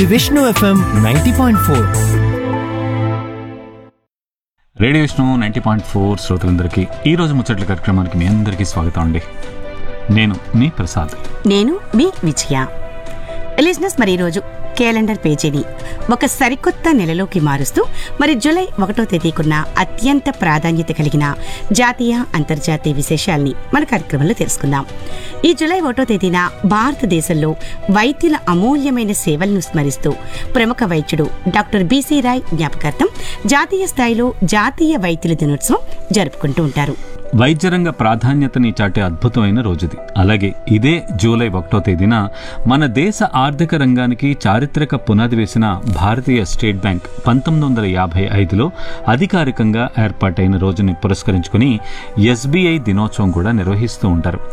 Vishnu FM ninety point four radio Vishnu ninety point four శ్రోతలందరికీ ఈ రోజు ముచ్చట్ల కార్యక్రమానికి మీ అందరికీ స్వాగతం అండి నేను మీ ప్రసాద్ నేను మీ విజయ లిజినెస్ మరి ఈరోజు క్యాలెండర్ పేజీని ఒక సరికొత్త నెలలోకి మారుస్తూ మరి జూలై ఒకటో తేదీకున్న అత్యంత ప్రాధాన్యత కలిగిన జాతీయ అంతర్జాతీయ విశేషాల్ని మన కార్యక్రమంలో తెలుసుకుందాం ఈ జూలై ఒకటో తేదీన భారతదేశంలో వైద్యుల అమూల్యమైన సేవలను స్మరిస్తూ ప్రముఖ వైద్యుడు డాక్టర్ బీసీ రాయ్ జ్ఞాపకార్థం జాతీయ స్థాయిలో జాతీయ వైద్యుల దినోత్సవం జరుపుకుంటూ ఉంటారు వైద్యరంగ ప్రాధాన్యతని చాటే అద్భుతమైన రోజుది అలాగే ఇదే జూలై ఒకటో తేదీన మన దేశ ఆర్థిక రంగానికి చారిత్రక పునాది వేసిన భారతీయ స్టేట్ బ్యాంక్ పంతొమ్మిది వందల యాభై ఐదులో అధికారికంగా ఏర్పాటైన రోజుని పురస్కరించుకుని ఎస్బీఐ దినోత్సవం కూడా నిర్వహిస్తూ ఉంటారు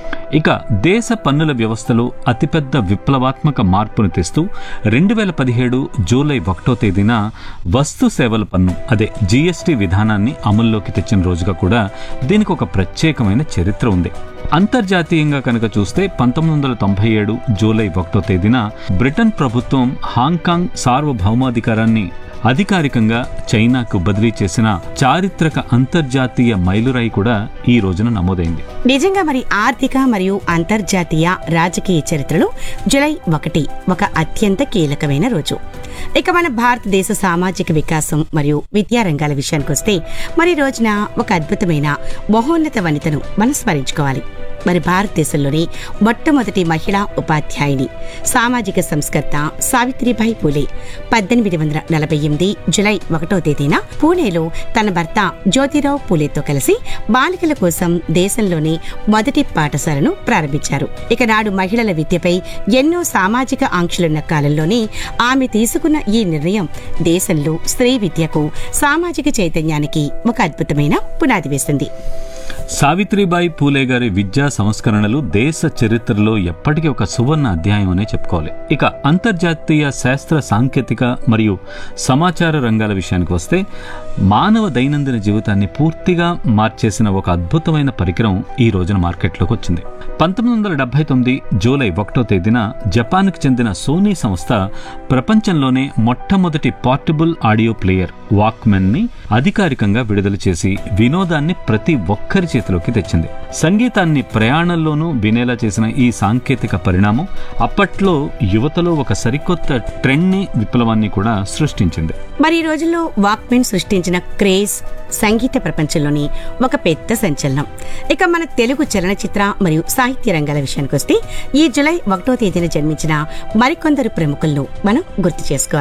ఇక దేశ పన్నుల వ్యవస్థలో అతిపెద్ద విప్లవాత్మక మార్పును తెస్తూ రెండు వేల పదిహేడు జూలై ఒకటో తేదీన వస్తు సేవల పన్ను అదే జీఎస్టీ విధానాన్ని అమల్లోకి తెచ్చిన రోజుగా కూడా దీనికి ఒక ప్రత్యేకమైన చరిత్ర ఉంది అంతర్జాతీయంగా కనుక చూస్తే పంతొమ్మిది వందల తొంభై ఏడు జూలై ఒకటో తేదీన బ్రిటన్ ప్రభుత్వం హాంకాంగ్ సార్వభౌమాధికారాన్ని అధికారికంగా చైనాకు బదిలీ చేసిన చారిత్రక అంతర్జాతీయ మైలురాయి కూడా ఈ రోజున నమోదైంది నిజంగా మరి ఆర్థిక మరియు అంతర్జాతీయ రాజకీయ చరిత్రలో జులై ఒకటి ఒక అత్యంత కీలకమైన రోజు ఇక మన భారతదేశ సామాజిక వికాసం మరియు విద్యా రంగాల విషయానికి వస్తే మరి ఈ రోజున ఒక అద్భుతమైన మహోన్నత వనితను మనం స్మరించుకోవాలి మరి భారతదేశంలోని మొట్టమొదటి మహిళా ఉపాధ్యాయుని సామాజిక సంస్కర్త సావిత్రిబాయి పూలే పద్దెనిమిది వందల నలభై ఎనిమిది జులై ఒకటో తేదీన పూణేలో తన భర్త జ్యోతిరావు పూలేతో కలిసి బాలికల కోసం దేశంలోని మొదటి పాఠశాలను ప్రారంభించారు ఇక నాడు మహిళల విద్యపై ఎన్నో సామాజిక ఆంక్షలున్న కాలంలోనే ఆమె తీసుకున్న ఈ నిర్ణయం దేశంలో స్త్రీ విద్యకు సామాజిక చైతన్యానికి ఒక అద్భుతమైన పునాది వేసింది సావిత్రిబాయి పూలే గారి విద్యా సంస్కరణలు దేశ చరిత్రలో ఎప్పటికీ ఒక సువర్ణ అధ్యాయం అనే చెప్పుకోవాలి ఇక అంతర్జాతీయ శాస్త్ర సాంకేతిక మరియు సమాచార రంగాల విషయానికి వస్తే మానవ దైనందిన జీవితాన్ని పూర్తిగా మార్చేసిన ఒక అద్భుతమైన పరికరం ఈ రోజున మార్కెట్లోకి వచ్చింది పంతొమ్మిది వందల డెబ్బై తొమ్మిది జూలై ఒకటో తేదీన జపాన్కు చెందిన సోనీ సంస్థ ప్రపంచంలోనే మొట్టమొదటి పోర్టబుల్ ఆడియో ప్లేయర్ వాక్మెన్ ని అధికారికంగా విడుదల చేసి వినోదాన్ని ప్రతి ఒక్కరి చేతిలోకి తెచ్చింది సంగీతాన్ని ప్రయాణంలోనూ వినేలా చేసిన ఈ సాంకేతిక పరిణామం అప్పట్లో యువతలో ఒక సరికొత్త ట్రెండ్ ని విప్లవాన్ని కూడా సృష్టించింది మరి ఈ రోజుల్లో వాక్మెన్ సృష్టించిన క్రేజ్ సంగీత ప్రపంచంలోని ఒక పెద్ద సంచలనం ఇక మన తెలుగు చలనచిత్ర మరియు సాహిత్య రంగాల విషయానికి వస్తే ఈ జులై ఒకటో తేదీన జన్మించిన మరికొందరు ప్రముఖులను మనం గుర్తు చేసుకోవాలి